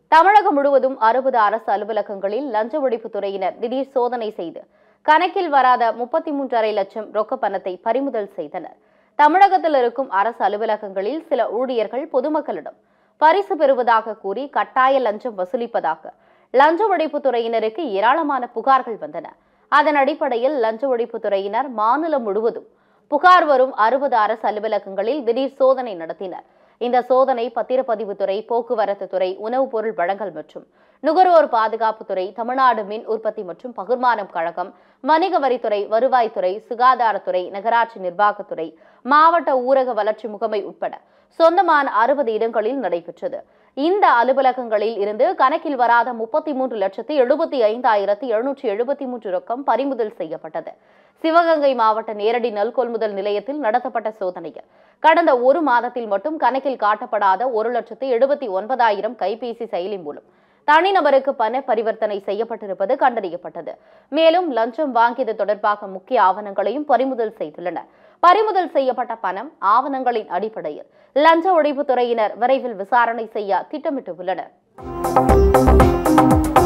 தமிழகம் முழுவதும் அறுபது அரசு அலுவலகங்களில் லஞ்ச ஒழிப்புத் துறையினர் திடீர் சோதனை செய்து கணக்கில் வராத முப்பத்தி மூன்றரை லட்சம் ரொக்க பணத்தை பறிமுதல் செய்தனர் தமிழகத்தில் இருக்கும் அரசு அலுவலகங்களில் சில ஊழியர்கள் பொதுமக்களிடம் பரிசு பெறுவதாக கூறி கட்டாய லஞ்சம் வசூலிப்பதாக லஞ்ச ஒழிப்புத் துறையினருக்கு ஏராளமான புகார்கள் வந்தன அதன் அடிப்படையில் லஞ்ச ஒழிப்புத் துறையினர் மாநிலம் முழுவதும் புகார் வரும் அறுபது அரசு அலுவலகங்களில் திடீர் சோதனை நடத்தினர் இந்த சோதனை பத்திரப்பதிவுத்துறை போக்குவரத்து துறை உணவுப் பொருள் வழங்கல் மற்றும் நுகர்வோர் பாதுகாப்புத்துறை தமிழ்நாடு மின் உற்பத்தி மற்றும் பகிர்மானம் கழகம் வணிக வரித்துறை வருவாய்த்துறை சுகாதாரத்துறை நகராட்சி நிர்வாகத்துறை மாவட்ட ஊரக வளர்ச்சி முகமை உட்பட சொந்தமான அறுபது இடங்களில் நடைபெற்றது இந்த அலுவலகங்களில் இருந்து கணக்கில் வராத முப்பத்தி மூன்று லட்சத்து எழுபத்தி ஐந்தாயிரத்து எழுநூற்றி எழுபத்தி மூன்று ரொக்கம் பறிமுதல் செய்யப்பட்டது சிவகங்கை மாவட்ட நேரடி நெல் கொள்முதல் நிலையத்தில் நடத்தப்பட்ட சோதனையில் கடந்த ஒரு மாதத்தில் மட்டும் கணக்கில் காட்டப்படாத ஒரு லட்சத்து எழுபத்தி ஒன்பதாயிரம் கைபேசி செயலி மூலம் தனிநபருக்கு பண பரிவர்த்தனை செய்யப்பட்டிருப்பது கண்டறியப்பட்டது மேலும் லஞ்சம் வாங்கியது தொடர்பாக முக்கிய ஆவணங்களையும் பறிமுதல் செய்துள்ளனர் பறிமுதல் செய்யப்பட்ட பணம் ஆவணங்களின் அடிப்படையில் லஞ்ச ஒழிப்புத் துறையினர் விரைவில் விசாரணை செய்ய திட்டமிட்டுள்ளனர்